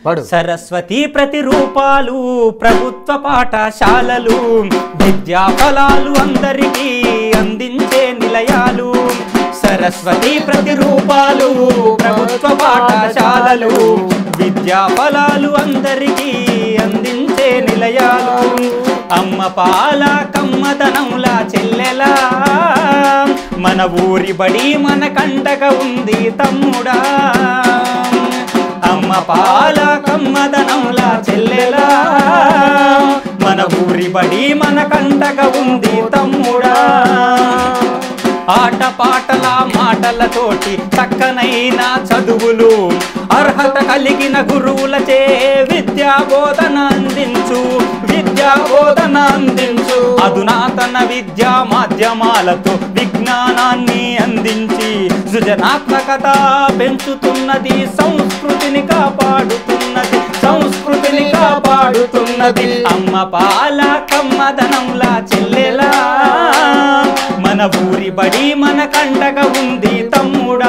పాడు సరస్వతి ప్రతిరూపాలు ప్రభుత్వ పాఠశాలలు విద్యా ఫలాలు అందరికీ అందించే నిలయాలు సరస్వతి ప్రతిరూపాలు ప్రభుత్వ పాఠశాలలు విద్యా ఫలాలు అందరికీ అందించే నిలయాలు అమ్మ పాల కమ్మదనంలా చెల్లెలా మన ఊరి బడి మన కండగా ఉంది తమ్ముడా అమ్మ పాల కమ్మదనంలా చెల్లెలా మన ఊరి బడి మన కండగా ఉంది తమ్ముడా ఆట పాటల మాటలతోటి చక్కనైన చదువులు అర్హత కలిగిన గురువులచే విద్యా బోధన అందించు విద్యా బోధన అందించు అధునాతన విద్యా మాధ్యమాలతో విజ్ఞానాన్ని అందించి సృజనాత్మకత పెంచుతున్నది సంస్కృతిని కాపాడుతున్నది సంస్కృతిని కాపాడుతున్నది అమ్మ పాల కమ్మదనంలా చెల్లెలా మన ఊరి బడి మన కండగా ఉంది తమ్ముడా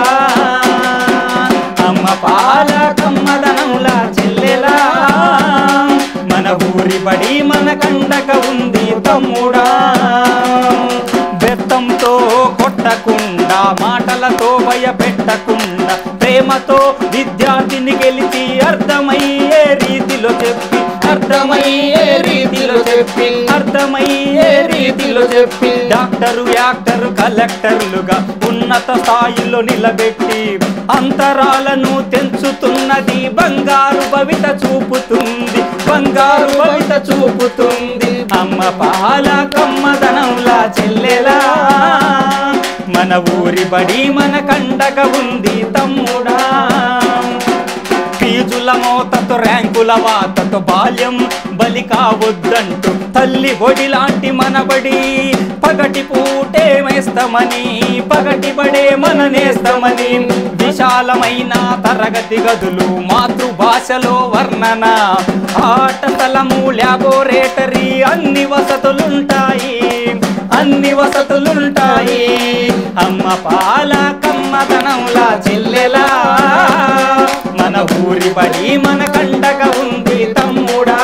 అమ్మ పాల కమ్మదనంలా చెల్లెలా మన ఊరి బడి మన కండగా ఉంది తమ్ముడా బెత్తంతో కొట్టకుండా మాటలతో భయపెట్టకుండా ప్రేమతో విద్యార్థిని గెలిచి అర్థమయ్యే రీతిలో చెప్పి అర్థమయ్యే రీతిలో చెప్పి అర్థమయ్యే రీతిలో చెప్పి డాక్టరు యాక్టరు కలెక్టర్లుగా ఉన్నత స్థాయిలో నిలబెట్టి అంతరాలను తెంచుతున్నది బంగారు భవిత చూపుతుంది బంగారు భవిత చూపుతుంది అమ్మ పాల కమ్మదనంలా చెల్లెలా మన ఊరి బడి మన కండగా ఉంది తమ్ముడా ఫీజుల మోతతో ర్యాంకుల వాతతో బాల్యం బలి కావద్దంటూ తల్లి ఒడి లాంటి మనబడి పగటి పూటే వేస్తామని పగటి బడే మననేస్తామని విశాలమైన తరగతి గదులు మాతృభాషలో వర్ణన ఆట స్థలము ల్యాబొరేటరీ అన్ని వసతులుంటాయి అన్ని వసతులుంటాయి అమ్మ పాల కమ్మదనంలా చెల్లెలా మన ఊరి బడి మన కండగా ఉంది తమ్ముడా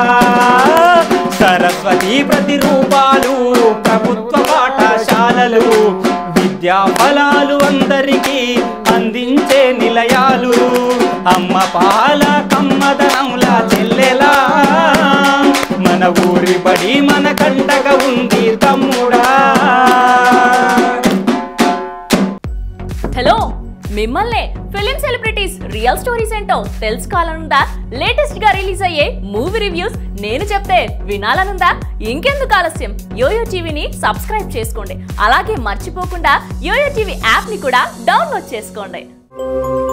సరస్వతి ప్రతిరూపాలు ప్రభుత్వ పాఠశాలలు విద్యా ఫలాలు అందరికీ అందించే నిలయాలు అమ్మ పాల కమ్మదనంలా చెల్లెలా మన ఊరి బడి మన కండగా ఉంది తమ్ముడా హలో మిమ్మల్నే ఫిలిం సెలబ్రిటీస్ రియల్ స్టోరీస్ ఏంటో తెలుసుకోవాలనుందా లేటెస్ట్ గా రిలీజ్ అయ్యే మూవీ రివ్యూస్ నేను చెప్తే వినాలనుందా ఇంకెందుకు ఆలస్యం యోయో టీవీని సబ్స్క్రైబ్ చేసుకోండి అలాగే మర్చిపోకుండా యోయో టీవీ యాప్ ని కూడా డౌన్లోడ్ చేసుకోండి